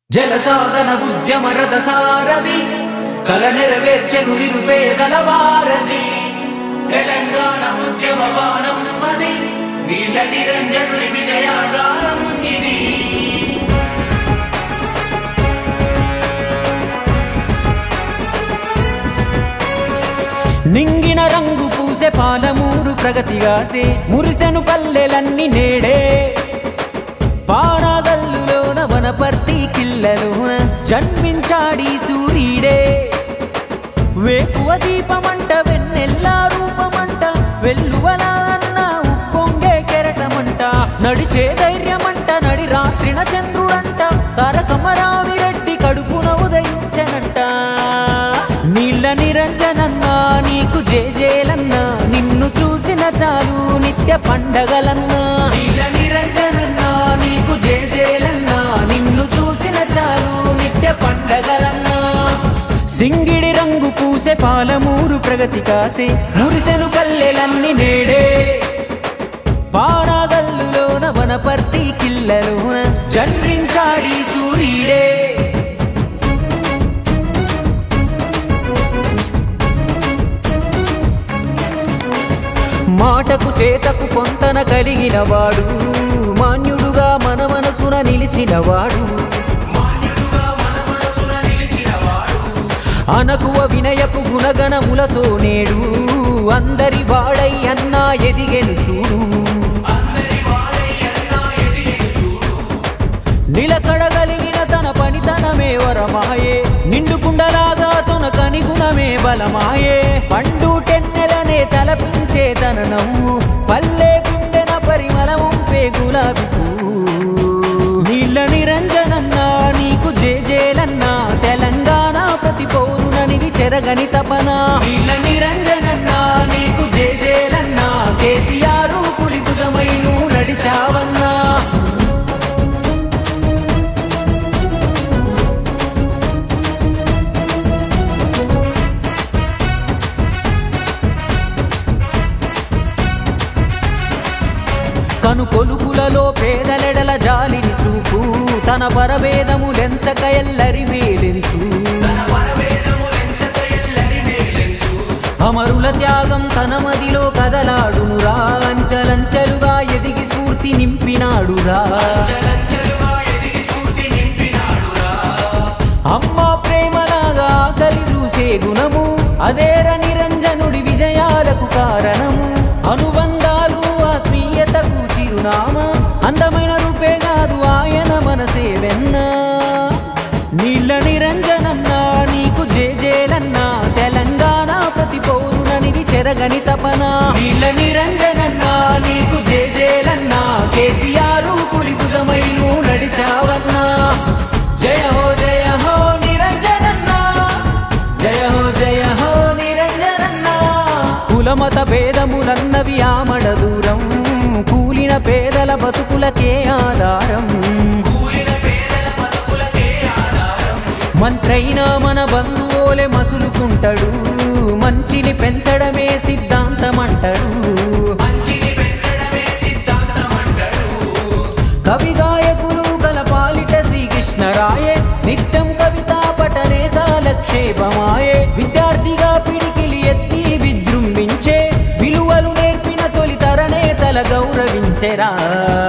జలసాధన ఉద్యమ రథ సారథి కల నెరవేర్చెను నిరుపేదల వారధి తెలంగాణ ఉద్యమ బాణం అది వీళ్ళ నిరంజనుడి విజయాగానం ఇది నింగిన రంగు పూసే పాలమూరు ప్రగతిగాసే మురిసెను పల్లెలన్నీ నేడే పారాగల్లులోన వనపర్తి కిల్లలోన జన్మించాడి సూర్యుడే వేకువ దీపమంట వెన్నెల్లా రూపమంట వెల్లువల అన్న ఉప్పొంగే కెరటమంట నడిచే ధైర్యమంట నడి రాత్రిన చంద్రుడంట తారకమరావి రెడ్డి కడుపున ఉదయించనంట నీళ్ళ నిరంజనన్నా నీకు జేజేలన్నా నిన్ను చూసిన చాలు నిత్య పండగలన్నా నీల నిరంజనన్నా నీకు జేజేలన్నా నిన్ను చూసిన చాలు నిత్య పండగలన్నా సింగిడి రంగు పూసే పాలమూరు ప్రగతి కాసే మురిసెను పల్లెలన్నీ నేడే పారాగల్లులోన వనపర్తి కిల్లలోన జన్మించాడి సూర్యుడే మాటకు చేతకు పొంతన కలిగిన వాడు మాన్యుడుగా మన మనసున నిలిచినవాడు మాన్యుడుగా మన మనసున నిలిచినవాడు అనకువ వినయపు గుణగణములతో నేడు అందరి వాడై అన్నా ఎదిగెను చూడు అందరి వాడై అన్నా ఎదిగెను చూడు నిలకడగలిగిన తన పనితనమే వరమాయే నిండుకుండలాగా తన కనిగుణమే బలమాయే పండు టెన్నెలనే తలపించే తన నవ్వు పల్లె గుండెన పరిమళముంపే గులాబీ పువ్వు. నీళ్ళ నిరంజనన్నా నీకు జేజేలన్నా తెలంగాణ ప్రతి పౌరుననిది చెరగని తపన నీల నిరంజనన్నా నీకు జేజేలన్నా కేసీఆర్ పులిభుజమై నువ్వు నడిచావన్నా కను కొలుకులలో పేదలెడల జాలిని చూపు తన పరభేదములెంచక ఎల్లరి మేలించు తన పరవేదములెంచక ఎల్లరి మేలెంచు అమరుల త్యాగం తన మదిలో కదలాడునురా అంచలంచలుగా ఎదిగి స్ఫూర్తి నింపినాడురా చలంచలుగా ఎదిగి స్ఫూర్తి నింపినాడురా అమ్మ ప్రేమలాగా ఆకలి చూసే గుణము అదేర నిరంజనుడి విజయాలకు కారణము అనుబంధాలు ఆత్మీయతకు చిరునామా అందమైన రూపే కాదు ఆయన మనసే వెన్నా నీళ్ళ నిరంజనన్నా నీకు జేజేలన్నా తెలంగాణ ప్రతి పౌరుననిది చెరగని తపన నీల నిరంజనన్నా నీకు జేజేలన్నా కేసీఆర్ పులిభుజమై నువ్వు నడిచావన్నా జయ హో జయ హో నిరంజనన్నా జయ హో జయ హో నిరంజనన్నా కులమత భేదములన్నవి ఆమడ దూరం కూలిన పేదల బతుకులకే ఆధారం కూలిన పేదల బతుకులకే ఆధారం మంత్రైనా మన బంధువులే మసులుకుంటాడు మంచిని పెంచడమే సిద్ధాంతమంటాడు మంచిని పెంచడమే సిద్ధాంతమంటాడు కవి గాయకులు గల పాలిట శ్రీకృష్ణరాయే నిత్యం కవితా పఠనే కాలక్షేపమాయే విద్యార్థిగా పిడికిలి ఎత్తి విజృంభించే విలువలు నేర్పిన తొలి తరనేతల గౌరవించెరా